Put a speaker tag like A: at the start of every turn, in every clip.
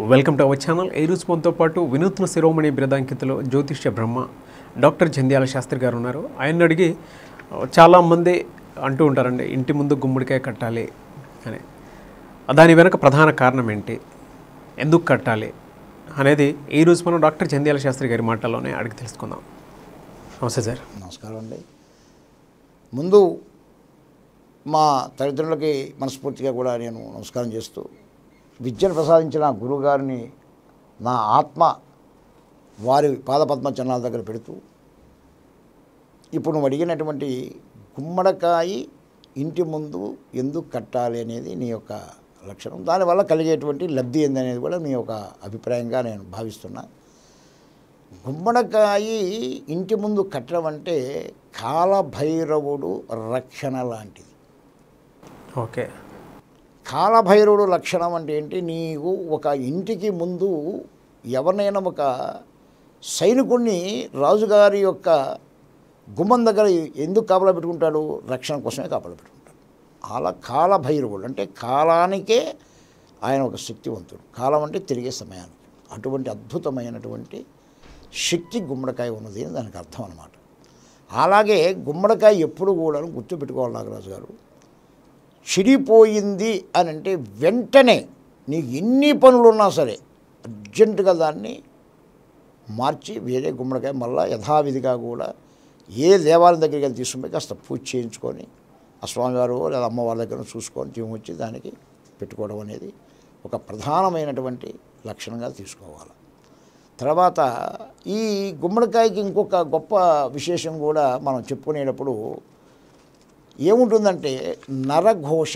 A: Welcome to our channel ఈ రోజు మనతో పాటు వినూత్న శిరోమణి బిరదాంకితులు జ్యోతిష్య బ్రహ్మ డాక్టర్ జంధ్యాల శాస్త్రి గారు ఉన్నారు ఆయన అడిగి చాలామంది అంటూ ఉంటారండి ఇంటి ముందు గుమ్మడికాయ కట్టాలి అని దాని వెనక ప్రధాన కారణం ఏంటి ఎందుకు కట్టాలి అనేది ఈ రోజు మనం డాక్టర్ జంధ్యాల శాస్త్రి గారి మాటల్లోనే అడిగి తెలుసుకుందాం నమస్తే సార్
B: నమస్కారం అండి ముందు మా తల్లిదండ్రులకి మనస్ఫూర్తిగా కూడా నేను నమస్కారం చేస్తూ విద్యను ప్రసాదించిన గురువుగారిని నా ఆత్మ వారి పాదపద్మ చరణాల దగ్గర పెడుతూ ఇప్పుడు నువ్వు అడిగినటువంటి గుమ్మడికాయ ఇంటి ముందు ఎందుకు కట్టాలి అనేది నీ యొక్క లక్షణం దానివల్ల కలిగేటువంటి లబ్ధి ఏందనేది కూడా మీ యొక్క అభిప్రాయంగా నేను భావిస్తున్నా గుమ్మడికాయ ఇంటి ముందు కట్టడం అంటే కాలభైరవుడు రక్షణ లాంటిది
A: ఓకే
B: కాలభైరవుడు లక్షణం అంటే ఏంటి నీవు ఒక ఇంటికి ముందు ఎవరినైనా ఒక సైనికుడిని రాజుగారి యొక్క గుమ్మం దగ్గర ఎందుకు కాపలా పెట్టుకుంటాడు రక్షణ కోసమే కాపలా పెట్టుకుంటాడు అలా కాలభైరవుడు అంటే కాలానికే ఆయన ఒక శక్తివంతుడు కాలం అంటే తిరిగే సమయానికి అటువంటి అద్భుతమైనటువంటి శక్తి గుమ్మడికాయ ఉన్నది అని దానికి అర్థం అనమాట అలాగే గుమ్మడికాయ ఎప్పుడు కూడా గుర్తుపెట్టుకోవాలి నాగరాజు గారు చిడిపోయింది అని అంటే వెంటనే నీకు ఎన్ని పనులు ఉన్నా సరే అర్జెంటుగా దాన్ని మార్చి వేరే గుమ్మడికాయ మళ్ళీ యథావిధిగా కూడా ఏ దేవాలయం దగ్గరికి వెళ్ళి తీసుకుపోయి కాస్త పూజ చేయించుకొని ఆ స్వామివారు లేదా అమ్మవారి దగ్గర చూసుకొని జీవం వచ్చి దానికి పెట్టుకోవడం అనేది ఒక ప్రధానమైనటువంటి లక్షణంగా తీసుకోవాలి తర్వాత ఈ గుమ్మడికాయకి ఇంకొక గొప్ప విశేషం కూడా మనం చెప్పుకునేటప్పుడు ఏముంటుందంటే నరఘోష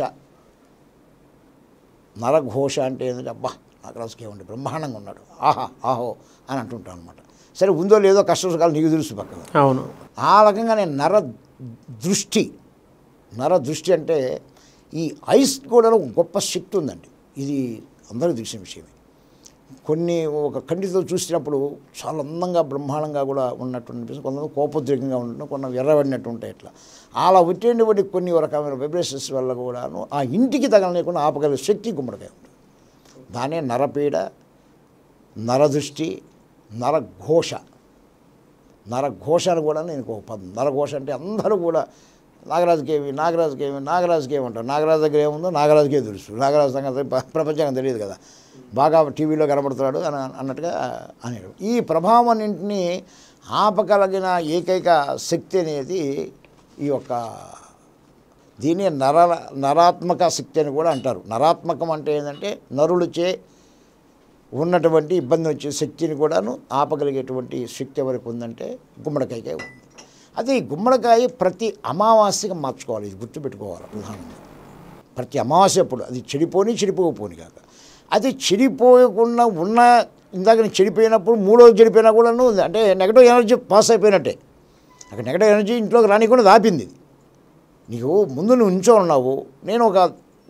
B: నరఘోష అంటే ఏంటంటే అబ్బా నాగరాజుకి ఏముంది బ్రహ్మాండంగా ఉన్నాడు ఆహా ఆహో అని అంటుంటాను అనమాట సరే ఉందో లేదో కష్ట సుఖాలు నీకు తెలుసు పక్కన
A: అవును
B: ఆ రకంగానే నర దృష్టి నర దృష్టి అంటే ఈ ఐస్ కూడా ఒక గొప్ప శక్తి ఉందండి ఇది అందరికీ తెలిసిన విషయమే కొన్ని ఒక కంటితో చూసినప్పుడు చాలా అందంగా బ్రహ్మాండంగా కూడా ఉన్నట్టు అనిపిస్తుంది కొంతమంది కోపోద్రేకంగా ఉండటం కొన్ని ఎర్రబడినట్టు ఉంటాయి ఇట్లా అలా వచ్చేటువంటి కొన్ని రకమైన వైబ్రేషన్స్ వల్ల కూడాను ఆ ఇంటికి తగలలేకుండా ఆపగలిగే శక్తి గుమ్మడికాయ ఉంటుంది దానే నరపీడ నరదృష్టి నరఘోష నరఘోష అని కూడా నేను ఒక పదం నరఘోష అంటే అందరూ కూడా నాగరాజుకి ఏమి నాగరాజుకి ఏమి నాగరాజుకి ఏమి అంటారు నాగరాజు దగ్గర ఏముందో నాగరాజుకే తెలుసు నాగరాజు సంగతి ప్ర- ప్రపంచానికి తెలియదు కదా బాగా టీవీలో కనబడుతున్నాడు అని అన్నట్టుగా అనేడు ఈ ప్రభావం అన్నింటినీ ఆపగలిగిన ఏకైక శక్తి అనేది ఈ యొక్క దీన్ని నర నరాత్మక శక్తి అని కూడా అంటారు నరాత్మకం అంటే ఏంటంటే నరులచే ఉన్నటువంటి ఇబ్బంది వచ్చే శక్తిని కూడాను ఆపగలిగేటువంటి శక్తి ఎవరికి ఉందంటే గుమ్మడికాయకే ఉంది అది గుమ్మడికాయ ప్రతి అమావాస్యగా మార్చుకోవాలి ఇది గుర్తుపెట్టుకోవాలి ప్రధానంగా ప్రతి అమావాస్య అప్పుడు అది చెడిపోని చెడిపోకపోని కాక అది చెడిపోయకుండా ఉన్న ఇందాక నేను చెడిపోయినప్పుడు మూడోది చెడిపోయినా కూడాను ఉంది అంటే నెగటివ్ ఎనర్జీ పాస్ అయిపోయినట్టే అక్కడ నెగటివ్ ఎనర్జీ ఇంట్లోకి రానికుండా ఆపింది ఇది నీకు ముందు నువ్వు ఉంచో ఉన్నావు నేను ఒక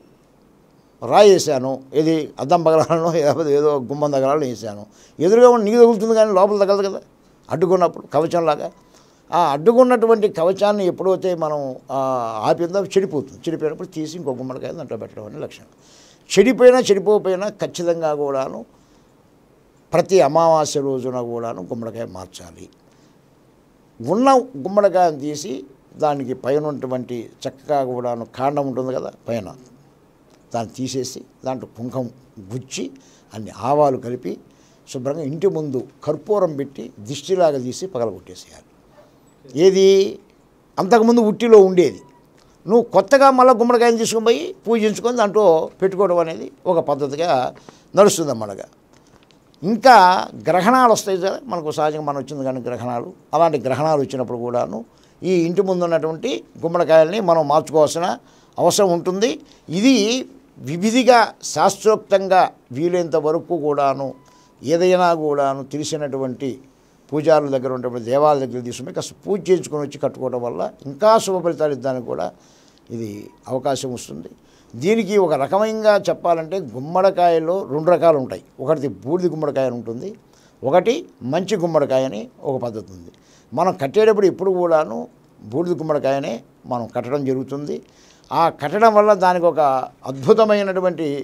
B: రాయి వేసాను ఇది అద్దం పగలాలను లేకపోతే ఏదో గుమ్మం తగలాలను వేసాను ఎదురుగా ఉన్న నీకు తగులుతుంది కానీ లోపల తగలదు కదా అడ్డుకున్నప్పుడు కవచంలాగా ఆ అడ్డుకున్నటువంటి కవచాన్ని ఎప్పుడైతే మనం ఆ, ఆపిందో అవి చెడిపోతుంది చెడిపోయినప్పుడు తీసి ఇంకో గుమ్మడికాయ దాంట్లో పెట్టడం అనే లక్షణం చెడిపోయినా చెడిపోకపోయినా ఖచ్చితంగా కూడాను ప్రతి అమావాస్య రోజున కూడాను గుమ్మడికాయ మార్చాలి ఉన్న గుమ్మడికాయను తీసి దానికి పైన ఉన్నటువంటి చక్కగా కూడాను కాండం ఉంటుంది కదా పైన దాన్ని తీసేసి దాంట్లో కుంకం గుచ్చి అన్ని ఆవాలు కలిపి శుభ్రంగా ఇంటి ముందు కర్పూరం పెట్టి దిష్టిలాగా తీసి పగలగొట్టేసేయాలి ఏది అంతకుముందు ఉట్టిలో ఉండేది నువ్వు కొత్తగా మళ్ళీ గుమ్మడికాయని తీసుకొని పోయి పూజించుకొని దాంట్లో పెట్టుకోవడం అనేది ఒక పద్ధతిగా నడుస్తుంది అన్నమాట ఇంకా గ్రహణాలు వస్తాయి కదా మనకు సహజంగా మనం వచ్చింది కానీ గ్రహణాలు అలాంటి గ్రహణాలు వచ్చినప్పుడు కూడాను ఈ ఇంటి ముందు ఉన్నటువంటి గుమ్మడికాయల్ని మనం మార్చుకోవాల్సిన అవసరం ఉంటుంది ఇది వివిధిగా శాస్త్రోక్తంగా వీలైనంత వరకు కూడాను ఏదైనా కూడాను తెలిసినటువంటి పూజారుల దగ్గర ఉన్నటువంటి దేవాలయ దగ్గర తీసుకుని కాస్త పూజ చేయించుకొని వచ్చి కట్టుకోవడం వల్ల ఇంకా శుభ ఫలితాలు ఇద్దానికి కూడా ఇది అవకాశం వస్తుంది దీనికి ఒక రకమైనగా చెప్పాలంటే గుమ్మడికాయలో రెండు రకాలు ఉంటాయి ఒకటి బూడిద గుమ్మడికాయ అని ఉంటుంది ఒకటి మంచి గుమ్మడికాయ అని ఒక పద్ధతి ఉంది మనం కట్టేటప్పుడు ఎప్పుడు కూడాను బూడిద గుమ్మడికాయనే మనం కట్టడం జరుగుతుంది ఆ కట్టడం వల్ల దానికి ఒక అద్భుతమైనటువంటి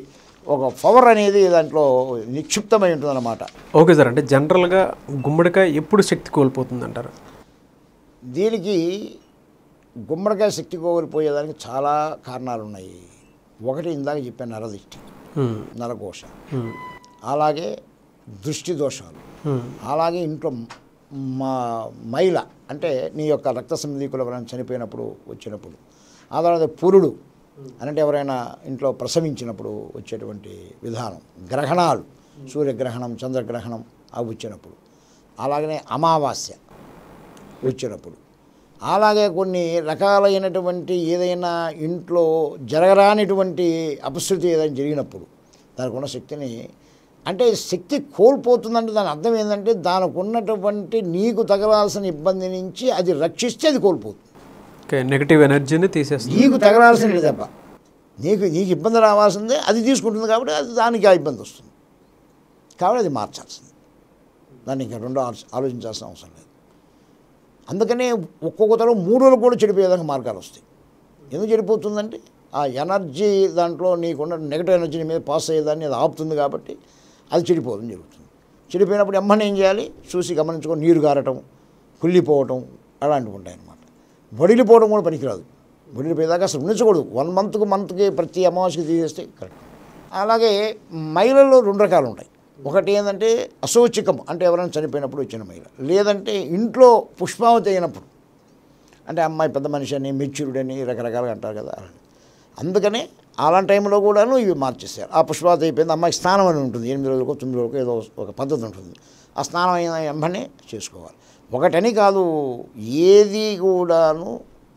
B: ఒక పవర్ అనేది దాంట్లో నిక్షిప్తమై ఉంటుందన్నమాట
A: ఓకే సార్ అంటే జనరల్గా గుమ్మడికాయ ఎప్పుడు శక్తి కోల్పోతుంది అంటారు
B: దీనికి గుమ్మడికాయ శక్తి కోల్పోయేదానికి చాలా కారణాలు ఉన్నాయి ఒకటి ఇందాక చెప్పాను నరదిష్టి
A: హ్మ్.
B: నరకోశ
A: హ్మ్.
B: అలాగే దృష్టి దోషాలు
A: హ్మ్.
B: అలాగే ఇంట్లో మా మైల అంటే నీ యొక్క రక్త సంధికులు ఎవరైనా చనిపోయినప్పుడు వచ్చినప్పుడు ఆ తర్వాత పురుడు అంటే ఎవరైనా ఇంట్లో ప్రసవించినప్పుడు వచ్చేటువంటి విధానం గ్రహణాలు సూర్యగ్రహణం చంద్రగ్రహణం అవి వచ్చినప్పుడు అలాగనే అమావాస్య వచ్చినప్పుడు అలాగే కొన్ని రకాలైనటువంటి ఏదైనా ఇంట్లో జరగరానిటువంటి అపశృతి ఏదైనా జరిగినప్పుడు దానికి ఉన్న శక్తిని అంటే శక్తి కోల్పోతుందంటే దాని అర్థం ఏంటంటే దానికి ఉన్నటువంటి నీకు తగలాల్సిన ఇబ్బంది నుంచి అది రక్షిస్తే అది కోల్పోతుంది
A: ఓకే నెగిటివ్ ఎనర్జీని తీసేస్తుంది
B: నీకు తగలాల్సినది దెబ్బ నీకు నీకు ఇబ్బంది రావాల్సిందే అది తీసుకుంటుంది కాబట్టి అది దానికి ఆ ఇబ్బంది వస్తుంది కాబట్టి అది మార్చాల్సింది దాన్ని ఇంకా రెండో ఆలో- ఆలోచించాల్సిన అవసరం లేదు అందుకనే ఒక్కొక్క తరం మూడు రోజులు కూడా చెడిపోయేదానికి మార్గాలు వస్తాయి ఎందుకు చెడిపోతుందంటే ఆ ఎనర్జీ దాంట్లో నీకున్న నెగటివ్ ఎనర్జీ నీ మీద పాస్ అయ్యేదాన్ని అది ఆపుతుంది కాబట్టి అది చెడిపోవడం జరుగుతుంది చెడిపోయినప్పుడు ఎమ్మని ఏం చేయాలి చూసి గమనించుకొని నీరు గారటం కుళ్ళిపోవటం అలాంటివి ఉంటాయన్నమాట వడిలిపోవడం కూడా పనికిరాదు వడిలిపోయేదాకా అసలు ఉంచకూడదు వన్ మంత్కు మంత్కి ప్రతి అమావాస్యకి తీసేస్తే కరెక్ట్ అలాగే మైలలో రెండు రకాలు ఉంటాయి ఒకటి ఏంటంటే అశోచికం అంటే ఎవరైనా చనిపోయినప్పుడు వచ్చిన మైల లేదంటే ఇంట్లో పుష్పావతి అయినప్పుడు అంటే అమ్మాయి పెద్ద మనిషి అని మెచ్యూర్డ్ అని రకరకాలుగా అంటారు కదా అలాంటి అందుకనే అలాంటి టైంలో కూడాను ఇవి మార్చేసారు ఆ పుష్పావతి అయిపోయింది అమ్మాయి స్నానం అని ఉంటుంది ఎనిమిది రోజులకు తొమ్మిది రోజులకు ఏదో ఒక పద్ధతి ఉంటుంది ఆ స్నానం అయిన వెంబడే చేసుకోవాలి ఒకటని కాదు ఏది కూడాను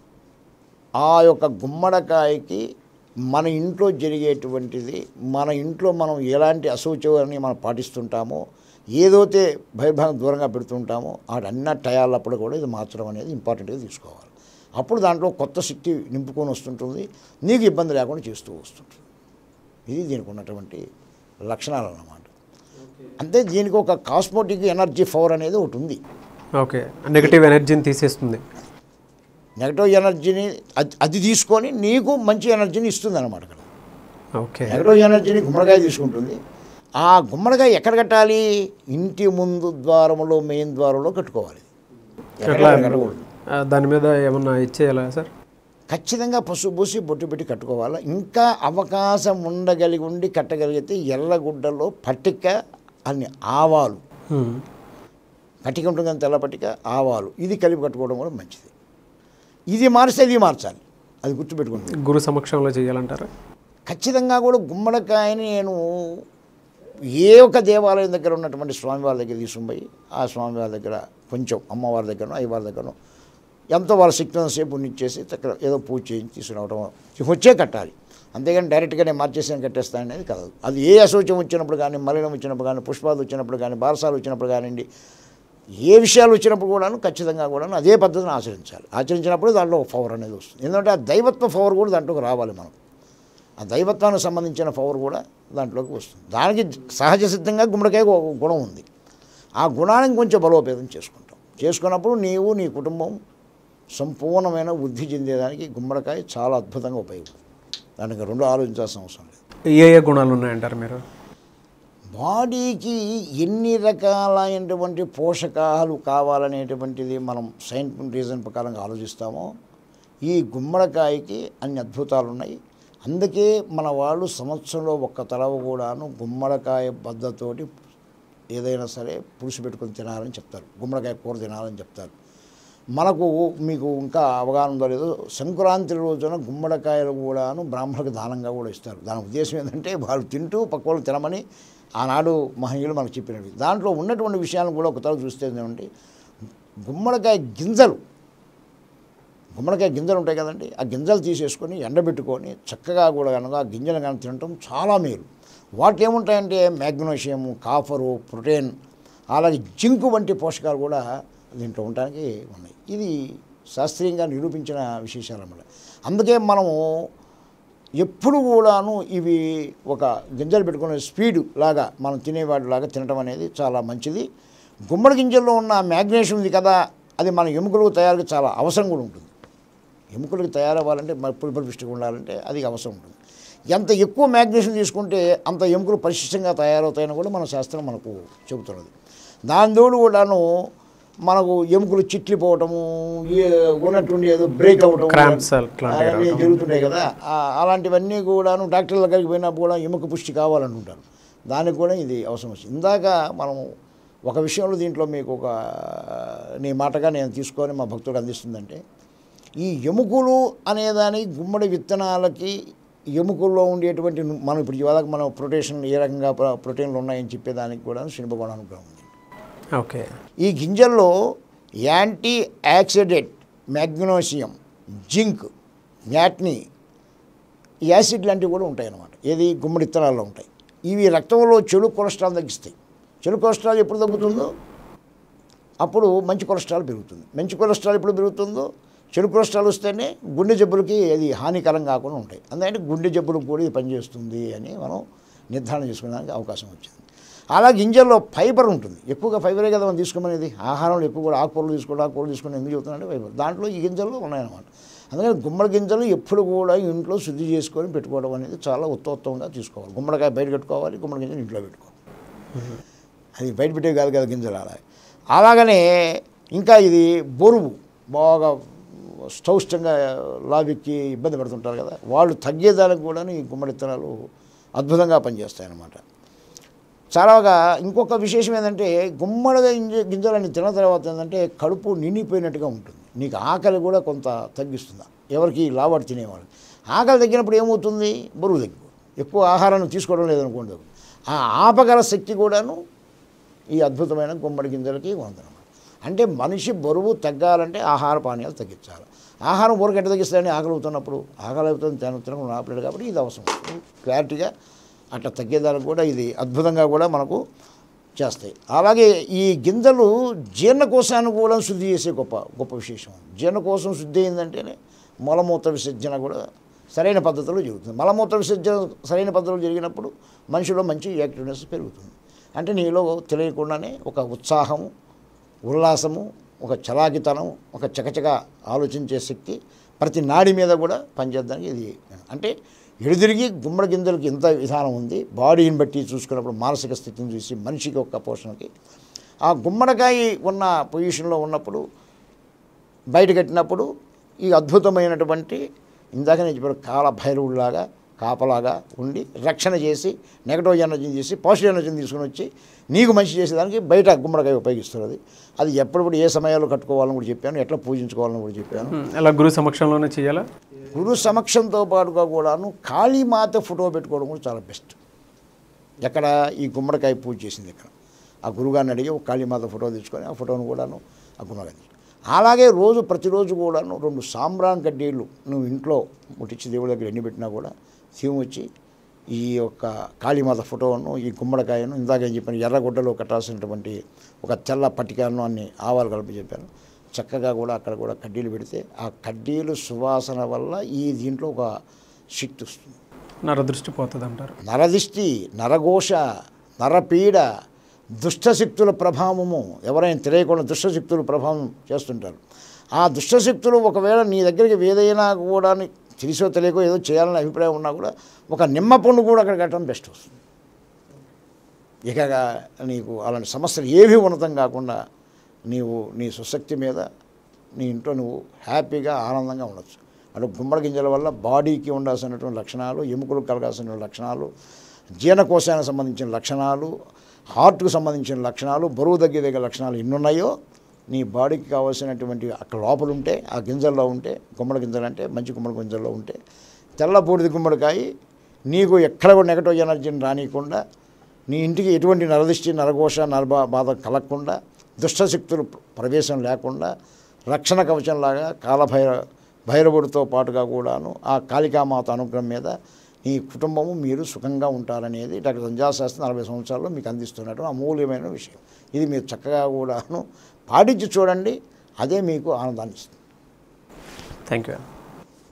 B: ఆ యొక్క గుమ్మడికాయకి మన ఇంట్లో జరిగేటువంటిది మన ఇంట్లో మనం ఎలాంటి అశౌచాన్ని మనం పాటిస్తుంటామో ఏదైతే భయభాగం దూరంగా పెడుతుంటామో వాటన్ని టయాలప్పుడు కూడా ఇది మార్చడం అనేది ఇంపార్టెంట్గా తీసుకోవాలి అప్పుడు దాంట్లో కొత్త శక్తి నింపుకొని వస్తుంటుంది నీకు ఇబ్బంది లేకుండా చేస్తూ వస్తుంటుంది ఇది దీనికి ఉన్నటువంటి లక్షణాలు అన్నమాట అంతే దీనికి ఒక కాస్మోటిక్ ఎనర్జీ పవర్ అనేది ఒకటి ఉంది
A: ఓకే నెగిటివ్ ఎనర్జీని తీసేస్తుంది
B: నెగటివ్ ఎనర్జీని అది అది తీసుకొని నీకు మంచి ఎనర్జీని ఇస్తుంది అనమాట ఇక్కడ
A: ఓకే
B: నెగటివ్ ఎనర్జీని గుమ్మడికాయ తీసుకుంటుంది ఆ గుమ్మడికాయ ఎక్కడ కట్టాలి ఇంటి ముందు ద్వారంలో మెయిన్ ద్వారంలో కట్టుకోవాలి ఎక్కడ
A: ఎట్లా
B: కట్టకూడదు
A: ఆ, దాని మీద ఏమన్నా ఇచ్చేయాలా సార్
B: ఖచ్చితంగా పసుపు పూసి బొట్టు పెట్టి కట్టుకోవాలి ఇంకా అవకాశం ఉండగలిగి ఉండి కట్టగలిగితే ఎర్రగుడ్డలో పట్టిక అన్ని ఆవాలు
A: హ్మ్.
B: పట్టిక ఉంటుంది కానీ తెల్ల పట్టిక ఆవాలు ఇది కలిపి కట్టుకోవడం కూడా మంచిది ఇది మారిస్తే ఇది మార్చాలి అది గుర్తుపెట్టుకోండి
A: గురు సమక్షంలో చేయాలంటారా
B: ఖచ్చితంగా కూడా గుమ్మడికాయని నేను ఏ ఒక్క దేవాలయం దగ్గర ఉన్నటువంటి స్వామివారి దగ్గర తీసుకుని పోయి ఆ స్వామివారి దగ్గర కొంచెం అమ్మవారి దగ్గరనో అయ్యవారి దగ్గరనో ఎంతో వాళ్ళ శక్తి సేపు ఉన్నిచ్చేసి అక్కడ ఏదో పూజ చేయించి తీసుకురావడం వచ్చే కట్టాలి అంతేగాని డైరెక్ట్గా నేను మార్చేసాను కట్టేస్తాను అనేది కాదు అది ఏ అశౌచం వచ్చినప్పుడు కానీ మలినం వచ్చినప్పుడు కానీ పుష్పాలు వచ్చినప్పుడు కానీ బారసాలు వచ్చినప్పుడు కానివ్వండి ఏ విషయాలు వచ్చినప్పుడు కూడాను ఖచ్చితంగా కూడాను అదే పద్ధతిని ఆచరించాలి ఆచరించినప్పుడు దాంట్లో ఒక పవర్ అనేది వస్తుంది ఎందుకంటే ఆ దైవత్వ పవర్ కూడా దాంట్లోకి రావాలి మనం ఆ దైవత్వానికి సంబంధించిన పవర్ కూడా దాంట్లోకి వస్తుంది దానికి సహజ సిద్ధంగా గుమ్మడికాయ ఒక గుణం ఉంది ఆ గుణానికి కొంచెం బలోపేతం చేసుకుంటాం చేసుకున్నప్పుడు నీవు నీ కుటుంబం సంపూర్ణమైన వృద్ధి చెందేదానికి గుమ్మడికాయ చాలా అద్భుతంగా ఉపయోగపడుతుంది దానికి రెండు ఆలోచించాల్సిన అవసరం లేదు
A: ఏ ఏ గుణాలు ఉన్నాయంటారు మీరు
B: బాడీకి ఎన్ని రకాలైనటువంటి పోషకాలు కావాలనేటువంటిది మనం సైంటిఫిక్ రీజన్ ప్రకారంగా ఆలోచిస్తామో ఈ గుమ్మడికాయకి అన్ని అద్భుతాలు ఉన్నాయి అందుకే మన వాళ్ళు సంవత్సరంలో ఒక్క తలవ కూడాను గుమ్మడికాయ బద్దతోటి ఏదైనా సరే పులుసు పెట్టుకొని తినాలని చెప్తారు గుమ్మడికాయ కూర తినాలని చెప్తారు మనకు మీకు ఇంకా అవగాహన ఉందో లేదో సంక్రాంతి రోజున గుమ్మడికాయలు కూడాను బ్రాహ్మణులకు దానంగా కూడా ఇస్తారు దాని ఉద్దేశం ఏంటంటే వాళ్ళు తింటూ పక్క వాళ్ళు తినమని ఆనాడు మహనీయులు మనకు చెప్పినవి దాంట్లో ఉన్నటువంటి విషయాలను కూడా ఒకసారి చూస్తే ఏంటంటే గుమ్మడికాయ గింజలు గుమ్మడికాయ గింజలు ఉంటాయి కదండి ఆ గింజలు తీసేసుకొని ఎండబెట్టుకొని చక్కగా కూడా కనుక ఆ గింజలు కనుక తినటం చాలా మేలు వాటి ఏముంటాయంటే మ్యాగ్నీషియం కాఫరు ప్రోటీన్ అలాగే జింకు వంటి పోషకాలు కూడా దీంట్లో ఉండడానికి ఉన్నాయి ఇది శాస్త్రీయంగా నిరూపించిన విశేషాలు అన్నమాట అందుకే మనము ఎప్పుడు కూడాను ఇవి ఒక గింజలు పెట్టుకునే స్పీడ్ లాగా మనం తినేవాటిలాగా తినటం అనేది చాలా మంచిది గుమ్మడి గింజల్లో ఉన్న మ్యాగ్నీషియం ఉంది కదా అది మన ఎముకలకు తయారుగా చాలా అవసరం కూడా ఉంటుంది ఎముకలకు తయారవ్వాలంటే మన పులిపలి పుష్టిగా ఉండాలంటే అది అవసరం ఉంటుంది ఎంత ఎక్కువ మ్యాగ్నీషియం తీసుకుంటే అంత ఎముకలు పరిశిష్టంగా తయారవుతాయని కూడా మన శాస్త్రం మనకు చెబుతున్నది దాని తోడు కూడాను మనకు ఎముకలు చిట్లిపోవటము ఏ ఉన్నట్టుండి ఏదో బ్రేక్ అవటం
A: Cramps అట్లాంటివి
B: అవన్నీ
A: రావటం.
B: జరుగుతుంటాయి కదా ఆ- అలాంటివన్నీ కూడాను డాక్టర్ల దగ్గరికి పోయినప్పుడు కూడా ఎముక పుష్టి కావాలంటుంటారు దానికి కూడా ఇది అవసరం వచ్చింది ఇందాక మనం ఒక విషయంలో దీంట్లో మీకు ఒక నీ మాటగా నేను తీసుకొని మా భక్తుడు అందిస్తుందంటే ఈ ఎముకలు అనేదాని గుమ్మడి విత్తనాలకి ఎముకల్లో ఉండేటువంటి ను- మనం ఇప్పుడు ఇవాళ మనం ప్రోటీన్ ఏ రకంగా ప్ర- ప్రోటీన్లు ఉన్నాయని చెప్పేదానికి కూడా శని భగవాన్ అనుగ్రహం ఉంది
A: ఓకే
B: ఈ గింజల్లో యాంటీ యాక్సిడెంట్ మ్యాగ్నోసియం జింక్ మ్యాట్ని యాసిడ్ లాంటివి కూడా ఉంటాయి అన్నమాట ఏది గుమ్మడి ఇత్తనాల్లో ఉంటాయి ఇవి రక్తంలో చెడు కొలెస్ట్రాల్ తగ్గిస్తాయి చెడు కొలెస్ట్రాల్ ఎప్పుడు తగ్గుతుందో అప్పుడు మంచి కొలెస్ట్రాల్ పెరుగుతుంది మంచి కొలెస్ట్రాల్ ఎప్పుడు పెరుగుతుందో చెడు కొలెస్ట్రాల్ వస్తేనే గుండె జబ్బులకి అది హానికరం కాకుండా ఉంటాయి అందుకని గుండె జబ్బులకు కూడా ఇది పనిచేస్తుంది అని మనం నిర్ధారణ చేసుకోవడానికి అవకాశం వచ్చింది అలా గింజల్లో ఫైబర్ ఉంటుంది ఎక్కువగా ఫైబరే కదా మనం తీసుకోమనేది ఆహారంలో ఎక్కువ కూడా ఆకుకూరలు తీసుకోవడం ఆకుకూరలు తీసుకోవడం ఎందుకు చెబుతున్నానంటే ఫైబర్ దాంట్లో ఈ గింజలు ఉన్నాయన్నమాట అందుకని గుమ్మడి గింజలు ఎప్పుడు కూడా ఇంట్లో శుద్ధి చేసుకొని పెట్టుకోవడం అనేది చాలా ఉత్తోత్తంగా తీసుకోవాలి గుమ్మడికాయ బయట పెట్టుకోవాలి గుమ్మడి గింజలు ఇంట్లో పెట్టుకోవాలి అది బయట పెట్టే కాదు కదా గింజలు అలా అలాగనే ఇంకా ఇది బరువు బాగా స్టౌష్టంగా లావెక్కి ఇబ్బంది పడుతుంటారు కదా వాళ్ళు తగ్గేదానికి కూడా ఈ గుమ్మడి విత్తనాలు అద్భుతంగా పనిచేస్తాయన్నమాట చాలాగా ఇంకొక విశేషం ఏంటంటే గుమ్మడి గింజ గింజలని తిన్న తర్వాత ఏంటంటే కడుపు నిండిపోయినట్టుగా ఉంటుంది నీకు ఆకలి కూడా కొంత తగ్గిస్తుంది ఎవరికి లావాడు తినేవాళ్ళు ఆకలి తగ్గినప్పుడు ఏమవుతుంది బరువు తగ్గిపోతుంది ఎక్కువ ఆహారాన్ని తీసుకోవడం లేదనుకోండి ఆ ఆపగల శక్తి కూడాను ఈ అద్భుతమైన గుమ్మడి గింజలకి ఉందన్నమాట అంటే మనిషి బరువు తగ్గాలంటే ఆహార పానీయాలు తగ్గించాలి ఆహారం ఊరికి ఎట్ట తగ్గిస్తాయని ఆకలి అవుతున్నప్పుడు ఆకలి అవుతుంది తిన తినకుండా ఆపలేడు కాబట్టి ఇది అవసరం క్లారిటీగా అట్లా తగ్గేదానికి కూడా ఇది అద్భుతంగా కూడా మనకు చేస్తాయి అలాగే ఈ గింజలు జీర్ణకోశాన్ని కూడా శుద్ధి చేసే గొప్ప గొప్ప విశేషం జీర్ణకోశం శుద్ధి అయిందంటేనే మలమూత్ర విసర్జన కూడా సరైన పద్ధతిలో జరుగుతుంది మలమూత్ర విసర్జన సరైన పద్ధతిలో జరిగినప్పుడు మనిషిలో మంచి యాక్టివ్నెస్ పెరుగుతుంది అంటే నీలో తెలియకుండానే ఒక ఉత్సాహము ఉల్లాసము ఒక చలాకితనం ఒక చకచక ఆలోచించే శక్తి ప్రతి నాడి మీద కూడా పనిచేయడానికి ఇది అంటే ఎడుదిరిగి గుమ్మడి గింజలకి ఇంత విధానం ఉంది బాడీని బట్టి చూసుకున్నప్పుడు మానసిక స్థితిని చూసి మనిషికి ఒక పోషణకి ఆ గుమ్మడికాయ ఉన్న పొజిషన్లో ఉన్నప్పుడు బయట కట్టినప్పుడు ఈ అద్భుతమైనటువంటి ఇందాక నేను చెప్పాను కాల భైరవుడిలాగా కాపలాగా ఉండి రక్షణ చేసి నెగటివ్ ఎనర్జీని చేసి పాజిటివ్ ఎనర్జీని తీసుకుని వచ్చి నీకు మంచి చేసేదానికి బయట గుమ్మడికాయ ఉపయోగిస్తున్నది అది ఎప్పుడప్పుడు ఏ సమయాల్లో కట్టుకోవాలని కూడా చెప్పాను ఎట్లా పూజించుకోవాలని కూడా చెప్పాను
A: ఉమ్, అలా గురు సమక్షంలోనే చేయాలా
B: గురు సమక్షంతో పాటుగా కూడాను కాళీమాత ఫోటో పెట్టుకోవడం కూడా చాలా బెస్ట్ ఎక్కడ ఈ గుమ్మడికాయ పూజ చేసింది ఇక్కడ ఆ గురుగారిని అడిగి ఒక కాళీమాత ఫోటో తెచ్చుకొని ఆ ఫోటోను కూడాను ఆ గుమ్మడికాయ అలాగే రోజు ప్రతిరోజు కూడాను రెండు సాంబ్రాన్ కడ్డీలు నువ్వు ఇంట్లో ముట్టించి దేవుడి దగ్గర ఎన్ని పెట్టినా కూడా శివం వచ్చి ఈ యొక్క కాళీమాత ఫోటోను ఈ గుమ్మడికాయను ఇందాక ఏం చెప్పాను ఎర్రగుడ్డలో కట్టాల్సినటువంటి ఒక తెల్ల పట్టికను అన్ని ఆవాలు కలిపి చెప్పాను చక్కగా కూడా అక్కడ కూడా కడ్డీలు పెడితే ఆ కడ్డీలు సువాసన వల్ల ఈ దీంట్లో ఒక శక్తి వస్తుంది
A: నరదృష్టి పోతుంది అంటారు
B: నరదిష్టి నరఘోష నరపీడ దుష్టశక్తుల ప్రభావము ఎవరైనా తెలియకుండా దుష్టశక్తుల ప్రభావం చేస్తుంటారు ఆ దుష్టశక్తులు ఒకవేళ నీ దగ్గరికి ఏదైనా కూడా తెలిసో తెలియకో ఏదో చేయాలని అభిప్రాయం ఉన్నా కూడా ఒక నిమ్మ పండు కూడా అక్కడ కట్టడం బెస్ట్ వస్తుంది ఇక నీకు అలాంటి సమస్యలు ఏవి ఉన్నతం కాకుండా నీవు నీ సుశక్తి మీద నీ ఇంట్లో నువ్వు హ్యాపీగా ఆనందంగా ఉండొచ్చు అటు గుమ్మడి గింజల వల్ల బాడీకి ఉండాల్సినటువంటి లక్షణాలు ఎముకలకు కలగాల్సిన లక్షణాలు జీర్ణకోశానికి సంబంధించిన లక్షణాలు హార్ట్కు సంబంధించిన లక్షణాలు బరువు తగ్గేదగ్గ లక్షణాలు ఎన్ని ఉన్నాయో నీ బాడీకి కావాల్సినటువంటి అక్కడ లోపల ఉంటే ఆ గింజల్లో ఉంటే గుమ్మడి గింజలు అంటే మంచి గుమ్మడి గింజల్లో ఉంటే తెల్ల బూడిద గుమ్మడికాయ నీకు ఎక్కడ కూడా నెగటివ్ ఎనర్జీని రానియకుండా నీ ఇంటికి ఎటువంటి నరదిష్టి నరఘోష నరబా బాధ కలగకుండా దుష్టశక్తులు ప్రవేశం లేకుండా రక్షణ కవచంలాగా కాలభైర భైరవుడితో పాటుగా కూడాను ఆ కాళికామాత అనుగ్రహం మీద ఈ కుటుంబము మీరు సుఖంగా ఉంటారనేది డాక్టర్ సంజాశాస్త్రి నలభై సంవత్సరాల్లో మీకు అందిస్తున్నటువంటి అమూల్యమైన విషయం ఇది మీరు చక్కగా కూడాను పాటించి చూడండి అదే మీకు ఆనందాన్ని ఇస్తుంది
A: థ్యాంక్ యూ